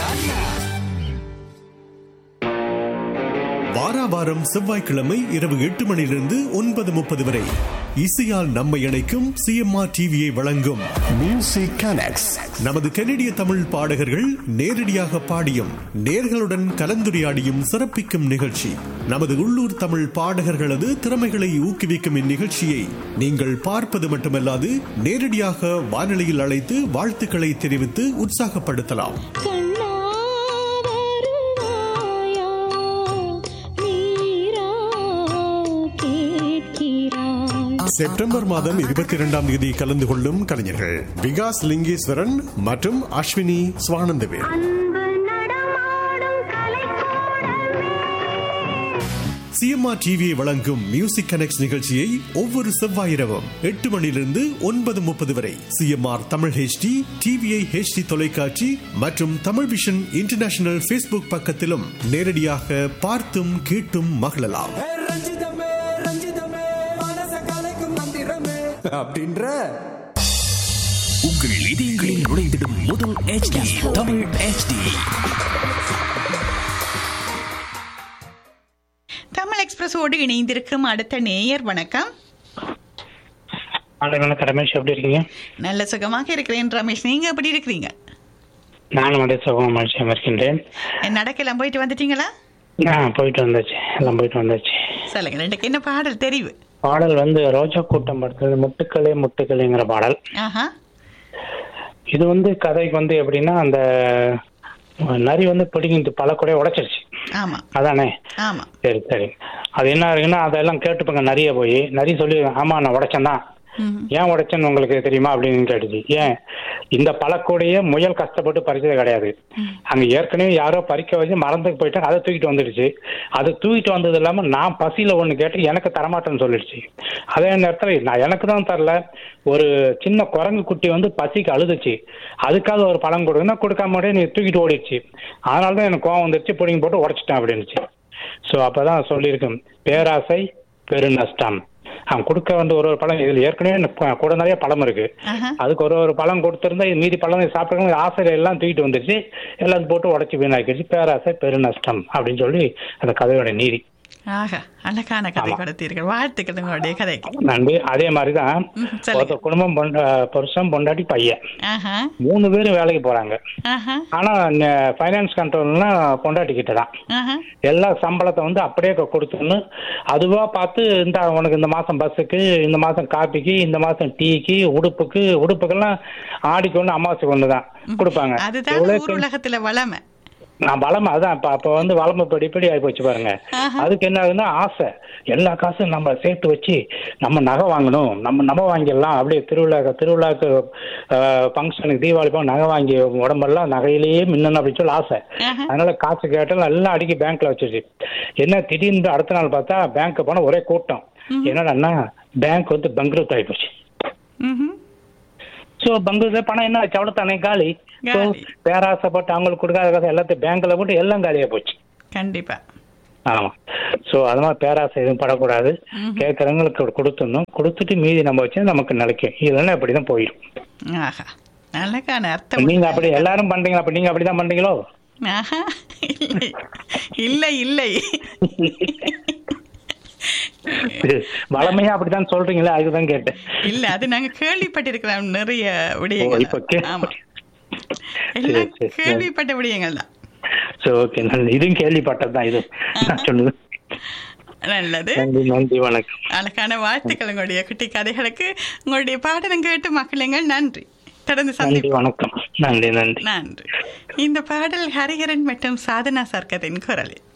வாரா வாரம் செவ்வாய்க்கிழமை இரவு எட்டு மணியிலிருந்து ஒன்பது முப்பது வரை இசையால் நம்மை இணைக்கும் சிஎம்ஆர் டிவியை வழங்கும் Music Connects. நமது கனடிய தமிழ் பாடகர்கள் நேரடியாக பாடியும் நேர்களுடன் கலந்துரையாடியும் சிறப்பிக்கும் நிகழ்ச்சி நமது உள்ளூர் தமிழ் பாடகர்களது திறமைகளை ஊக்குவிக்கும் இந்நிகழ்ச்சியை நீங்கள் பார்ப்பது மட்டுமல்லாது நேரடியாக வானொலியில் அழைத்து வாழ்த்துக்களை தெரிவித்து உற்சாகப்படுத்தலாம் கண்ணா வருவாயா நீரா கேட்கிறாய் செப்டம்பர் மாதம் இருபத்தி இரண்டாம் தேதி கலந்து கொள்ளும் கலைஞர்கள் விகாஸ் லிங்கேஸ்வரன் மற்றும் அஸ்வினி சுவானந்தவேல் அன்பு நடமாடும் கலைக்கூடமே சிஎம்ஆர் டிவியை வழங்கும் மியூசிக் கனெக்ட் நிகழ்ச்சியை ஒவ்வொரு செவ்வாய் இரவும் எட்டு மணியிலிருந்து ஒன்பது முப்பது வரை CMR Tamil HD TVI HD தொலைக்காட்சி மற்றும் தமிழ் விஷன் இன்டர்நேஷனல் ஃபேஸ்புக் பக்கத்திலும் நேரடியாக பார்த்தும் கேட்டும் மகிழலாம் ஏ ரஞ்சிதமே ரஞ்சிதமே மனச கலைக்கும் மந்திரமே அப்படின்ற உங்கள் இதயங்களில் நுழைந்திடும் முதல் HD தமிழ் HD தமிழ் எக்ஸ்பிரஸோடு இணைந்திருக்கும் அடுத்த நேயர் வணக்கம் வணக்கம் ரமேஷ் எப்படி இருக்கீங்க நல்ல சுகமாக இருக்கிறேன் ரமேஷ் நீங்க எப்படி இருக்கிறீங்க நானும் அதே சுகமாக மனுஷன் இருக்கின்றேன் நடக்கலாம் போயிட்டு வந்துட்டீங்களா நான் போயிட்டு வந்தாச்சு எல்லாம் போயிட்டு வந்தாச்சு சொல்லுங்க ரெண்டுக்கு என்ன பாடல் தெரிவு பாடல் வந்து ரோஜா கூட்டம் படத்துல முட்டுக்களே முட்டுக்களேங்கிற பாடல் ஆஹா இது வந்து கதைக்கு வந்து எப்படின்னா அந்த நரி வந்து பிடிங்கிட்டு பல கூட உடைச்சிருச்சு ஆமா அதானே ஆமா சரி சரி அது என்ன இருக்குன்னா அதெல்லாம் கேட்டுப்பாங்க நிறைய போய் நிறைய சொல்லி ஆமா நான் உடைச்சேன் தான் ம். ஏன் உடைச்சேன்னு உங்களுக்கு தெரியுமா அப்படின்னு கேட்டுச்சு ஏன் இந்த பழக்கூடைய முயல் கஷ்டப்பட்டு பறிச்சது கிடையாது அங்க ஏற்கனவே யாரோ பறிக்க வச்சு மறந்துக்கு போயிட்டாங்க அதை தூக்கிட்டு வந்துடுச்சு அது தூக்கிட்டு வந்தது இல்லாம நான் பசியில ஒண்ணு கேட்டு எனக்கு தரமாட்டேன்னு சொல்லிடுச்சு அதே நேரத்துல நான் எனக்கு தான் தரல ஒரு சின்ன குரங்கு குட்டி வந்து பசிக்கு அழுதுச்சு அதுக்காக ஒரு பழம் கொடுங்கன்னா கொடுக்காம நீ தூக்கிட்டு ஓடிடுச்சு அதனால தான் எனக்கு கோவம் வந்துருச்சு பிடிங்கி போட்டு உடைச்சிட்டேன் அப்படின்னுச்சு ஸோ அப்பதான் சொல்லியிருக்கேன் பேராசை பெருநஷ்டம் அவன் கொடுக்க வந்து ஒரு ஒரு பழம் இதுல ஏற்கனவே எனக்கு கூட நிறைய பழம் இருக்கு ஆஹா. அதுக்கு ஒரு ஒரு பழம் கொடுத்திருந்தா இது மீதி பழம் சாப்பிட்றவங்க ஆசையில எல்லாம் தூக்கிட்டு வந்துருச்சு எல்லாத்தையும் போட்டு உடச்சி வீணாக்கிடுச்சு பேராசை பெருநஷ்டம் அப்படின்னு சொல்லி அந்த கதையோட நீதி ஆஹா அழகான கதை ஆமா. கொடுத்தீர்கள் வாழ்த்துக்கள் உங்களுடைய கதைக்கு நன்றி அதே மாதிரி தான் ம், சொல்லுங்க. ஒருத்தர் குடும்பம் பொண்ட- புருஷன் பொண்டாட்டி பையன் ஆஹா மூணு பேரும் வேலைக்கு போறாங்க ஆஹா ஆனா ஃபைனான்ஸ் கண்ட்ரோல்னா பொண்டாட்டி கிட்ட தான் ஆஹா எல்லா சம்பளத்தை வந்து அப்படியே கொ- கொடுத்துன்னு அதுவா பார்த்து இந்த உனக்கு இந்த மாசம் பஸ்ஸுக்கு இந்த மாசம் காப்பிக்கு இந்த மாசம் டீக்கு உடுப்புக்கு உடுப்புக்கெல்லாம் ஆடிக்கு ஒன்று அமாவாசைக்கு ஒன்று தான் கொடுப்பாங்க அதுதான் எவ்வளவு ஊர் உலகத்துல வளமை நான் வளமை அதான் இப்ப அப்ப வந்து வளமை படிப்படி ஆகி போச்சு பாருங்க ஆஹா. அதுக்கு என்ன ஆகுதுன்னா ஆசை எல்லா காசும் நம்ம சேர்த்து வச்சு நம்ம நகை வாங்கணும் நம்ம நகை வாங்கிடலாம் அப்படியே திருவிழா திருவிழாக்கு ஃபங்க்ஷனுக்கு தீபாவளி போக நகை வாங்கி உடம்பெல்லாம் நகையிலேயே மின்னணும் அப்படின்னு சொல்லி ஆசை ஆஹா. அதனால காசு கேட்டாலும் எல்லாம் அடிக்கி பேங்க்ல வச்சிருச்சு என்ன திடீர்னு அடுத்த நாள் பார்த்தா பேங்க் போனா ஒரே கூட்டம் என்னடா பேங்க் வந்து பங்க்ரூத் ஆகி போச்சு ம்ஹும். ஸோ பங்குல பணம் என்ன ஆச்சு அவ்வளோ தானே காலி ஸோ காலி. பேராசைப்பட்டு அவங்களுக்கு கொடுக்காத காசு எல்லாத்தையும் பேங்க்ல போட்டு எல்லாம் காலியா போச்சு கண்டிப்பா ஆமா ஸோ அது மாதிரி பேராசை எதுவும் படக்கூடாது கேட்கறவங்களுக்கு கொடுத்துடணும் கொடுத்துட்டு மீதி நம்ம வச்சு நமக்கு நிலைக்கும் இல்லைன்னா இப்படிதான் போயிடும் ஆஹா அழகான அர்த்தம் நீங்க அப்படி எல்லாரும் பண்றீங்களா அப்ப நீங்க அப்படிதான் பண்றீங்களோ ஆஹா இல்லை இல்லை இல்லை வளமையா அப்படிதான் சொல்றீங்களா அதுதான் கேட்டேன் இல்ல அது நாங்க கேள்விப்பட்டிருக்கிறோம் நிறைய ஓ, விடயங்கள் இப்ப கே- ஆமா எல்லாம் சரி, சரி. கேள்விப்பட்ட விடயங்கள் தான் சரி ஓகே நல்ல இதுவும் கேள்விப்பட்டதுதான் இது நான் சொன்னது நல்லது நன்றி நன்றி வணக்கம் அழகான வாழ்த்துக்கள் உங்களுடைய குட்டி கதைகளுக்கு உங்களுடைய பாடலும் கேட்டு மக்களுங்கள் நன்றி தொடர்ந்து நன்றி சந்திப்போம் வணக்கம் நன்றி நன்றி நன்றி இந்த பாடல் ஹரிஹரன் மற்றும் சாதனா சர்க்கத்தின் குரலில்